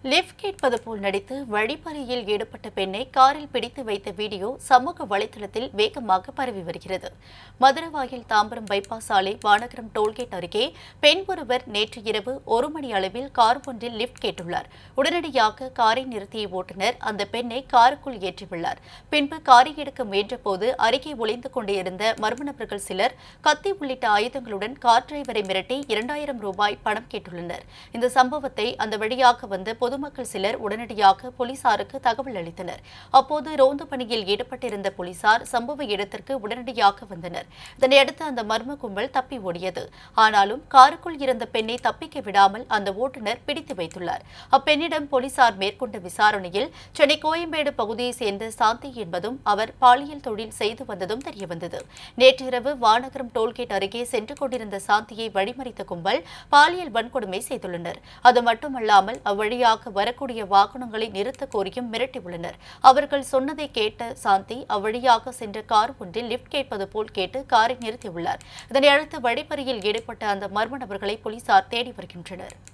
lift கேட்பது போல் நடித்து வழிப்பறியில் ஈடுபட்ட பெண்ணை காரில் பிடித்து வைத்த வீடியோ சமூக வலைதளத்தில் வேகமாக பரவி வருகிறது மதுரவாயில் தாம்பரம் பைபாஸ் சாலை வானகரம் டோல்கேட் அருகே பெண் ஒருவர் நேற்று இரவு ஒரு மணி அளவில் கார் ஒன்றில் லிஃப்ட் கேட்டுள்ளார் உடனடியாக காரை நிறுத்திய ஓட்டுநர் அந்த பெண்ணை காருக்குள் ஏற்றியுள்ளார் பின்பு காரை எடுக்க முயன்றபோது அருகே ஒளிந்து கொண்டே இருந்த மர்ம நபர்கள் சிலர் கத்தி உள்ளிட்ட ஆயுதங்களுடன் கார் டிரைவரை மிரட்டி இரண்டாயிரம் ரூபாய் பணம் கேட்டுள்ளனர் இந்த சம்பவத்தை அந்த வழியாக வந்த பொதுமக்கள் சிலர் உடனடியாக போலீசாருக்கு தகவல் அளித்தனர் அப்போது ரோந்து பணியில் ஈடுபட்டிருந்த போலீசார் சம்பவ இடத்திற்கு உடனடியாக வந்தனர் இதனையடுத்து அந்த மர்ம கும்பல் தப்பி ஓடியது ஆனாலும் காருக்குள் இருந்த பெண்ணை தப்பிக்க விடாமல் அந்த ஓட்டுநர் பிடித்து வைத்துள்ளார் அப்பெண்ணிடம் போலீசார் மேற்கொண்ட விசாரணையில் சென்னை கோயம்பேடு பகுதியைச் சேர்ந்த சாந்தி என்பதும் அவர் பாலியல் தொழில் செய்து வந்ததும் தெரியவந்தது நேற்றிரவு வானகரம் டோல்கேட் அருகே சென்று கொண்டிருந்த சாந்தியை வழிமறித்த கும்பல் பாலியல் வன்கொடுமை செய்துள்ளனர் அது மட்டுமல்லாமல் அவ்வழியாக வரக்கூடிய வாகனங்களை நிறுத்த கோரியும் மிரட்டியுள்ளனர் அவர்கள் சொன்னதை கேட்ட சாந்தி அவ்வழியாக சென்ற கார் ஒன்றில் லிஃப்ட் கேட்பது போல் கேட்டு காரை நிறுத்தியுள்ளார் இதனையடுத்து வழிப்பறியில் ஈடுபட்ட அந்த மர்ம நபர்களை போலீசார் தேடி வருகின்றனர்